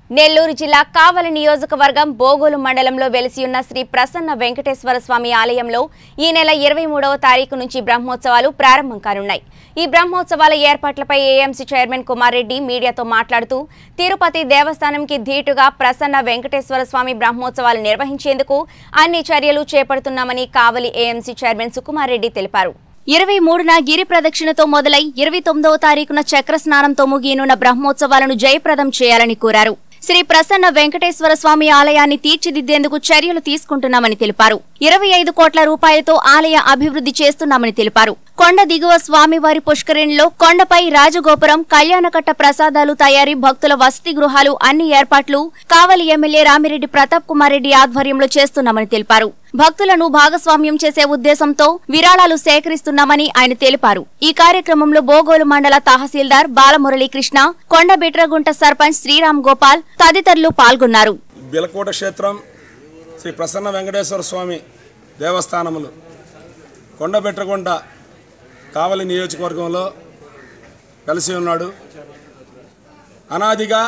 నెల్లూరు జిల్లా కావలి నియోజకవర్గం బోగోలు మండలంలో వెలిసి ఉన్న శ్రీ ప్రసన్న వెంకటేశ్వర స్వామి ఆలయంలో ఈ నెల ఇరవై మూడవ తారీఖు నుంచి బ్రహ్మోత్సవాలు ప్రారంభం కానున్నాయి ఈ బ్రహ్మోత్సవాల ఏర్పాట్లపై ఏఎంసీ చైర్మన్ కుమార్ రెడ్డి మీడియాతో మాట్లాడుతూ తిరుపతి దేవస్థానంకి ధీటుగా ప్రసన్న వెంకటేశ్వర స్వామి బ్రహ్మోత్సవాలు నిర్వహించేందుకు అన్ని చర్యలు చేపడుతున్నామని కావలి ఏఎంసీ చైర్మన్ సుకుమార్ రెడ్డి తెలిపారు ఇరవై మూడున గిరి ప్రదక్షిణతో మొదలై ఇరవై తొమ్మిదవ తారీఖున చక్ర స్నానంతో ముగియనున్న బ్రహ్మోత్సవాలను జయప్రదం చేయాలని కోరారు శ్రీ ప్రసన్న వెంకటేశ్వర స్వామి ఆలయాన్ని తీర్చిదిద్దేందుకు చర్యలు తీసుకుంటున్నామని తెలిపారు ఇరవై ఐదు కోట్ల రూపాయలతో ఆలయ అభివృద్ధి చేస్తున్నామని తెలిపారు కొండ దిగువ స్వామివారి పుష్కరిణిలో కొండపై రాజగోపురం కళ్యాణకట్ట ప్రసాదాలు తయారీ భక్తుల వసతి గృహాలు అన్ని ఏర్పాట్లు కావలి ఎమ్మెల్యే రామిరెడ్డి ప్రతాప్ కుమార్ రెడ్డి ఆధ్వర్యంలో చేస్తున్నామని తెలిపారు భక్తులను భాగస్వామ్యం చేసే ఉద్దేశంతో విరాళాలు సేకరిస్తున్నామని ఆయన తెలిపారు ఈ కార్యక్రమంలో బోగోలు మండల తహసీల్దార్ బాలమురళీకృష్ణ కొండ బిట్రగుంట సర్పంచ్ శ్రీరామ్ గోపాల్ తదితరులు పాల్గొన్నారు బిలకోట క్షేత్రం శ్రీ ప్రసన్న వెంకటేశ్వర స్వామి దేవస్థానములు కొండబెట్టగుంట కావలి నియోజకవర్గంలో కలిసి ఉన్నాడు అనాదిగా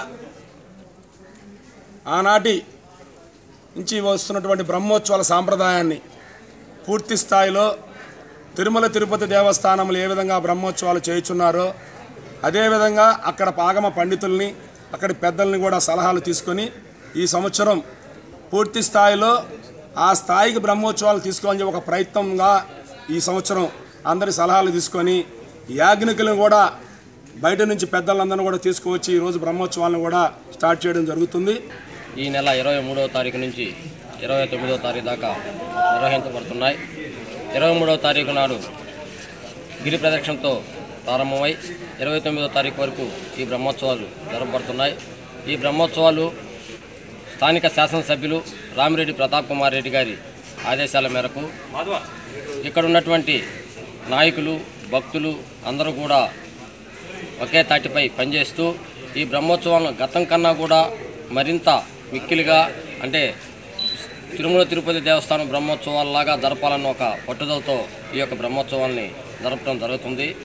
ఆనాటి నుంచి వస్తున్నటువంటి బ్రహ్మోత్సవాల సాంప్రదాయాన్ని పూర్తి స్థాయిలో తిరుమల తిరుపతి దేవస్థానములు ఏ విధంగా బ్రహ్మోత్సవాలు చేయుచున్నారో అదేవిధంగా అక్కడ ఆగమ పండితుల్ని అక్కడి పెద్దల్ని కూడా సలహాలు తీసుకొని ఈ సంవత్సరం పూర్తి స్థాయిలో ఆ స్థాయికి బ్రహ్మోత్సవాలు తీసుకోవాలని ఒక ప్రయత్నంగా ఈ సంవత్సరం అందరి సలహాలు తీసుకొని యాజ్ఞికులను కూడా బయట నుంచి పెద్దలందరినీ కూడా తీసుకువచ్చి ఈరోజు బ్రహ్మోత్సవాలను కూడా స్టార్ట్ చేయడం జరుగుతుంది ఈ నెల ఇరవై మూడవ తారీఖు నుంచి ఇరవై తొమ్మిదవ తారీఖు దాకా నిర్వహించబడుతున్నాయి ఇరవై మూడవ తారీఖు నాడు గిరి ప్రదక్షిణతో ప్రారంభమై ఇరవై తొమ్మిదవ తారీఖు వరకు ఈ బ్రహ్మోత్సవాలు జరపబడుతున్నాయి ఈ బ్రహ్మోత్సవాలు స్థానిక శాసనసభ్యులు రామిరెడ్డి ప్రతాప్ కుమార్ రెడ్డి గారి ఆదేశాల మేరకు ఇక్కడ ఉన్నటువంటి నాయకులు భక్తులు అందరూ కూడా ఒకే తాటిపై పనిచేస్తూ ఈ బ్రహ్మోత్సవాలను గతం కన్నా కూడా మరింత మిక్కిలిగా అంటే తిరుమల తిరుపతి దేవస్థానం బ్రహ్మోత్సవాలలాగా జరపాలన్న ఒక పట్టుదలతో ఈ యొక్క బ్రహ్మోత్సవాల్ని జరపడం జరుగుతుంది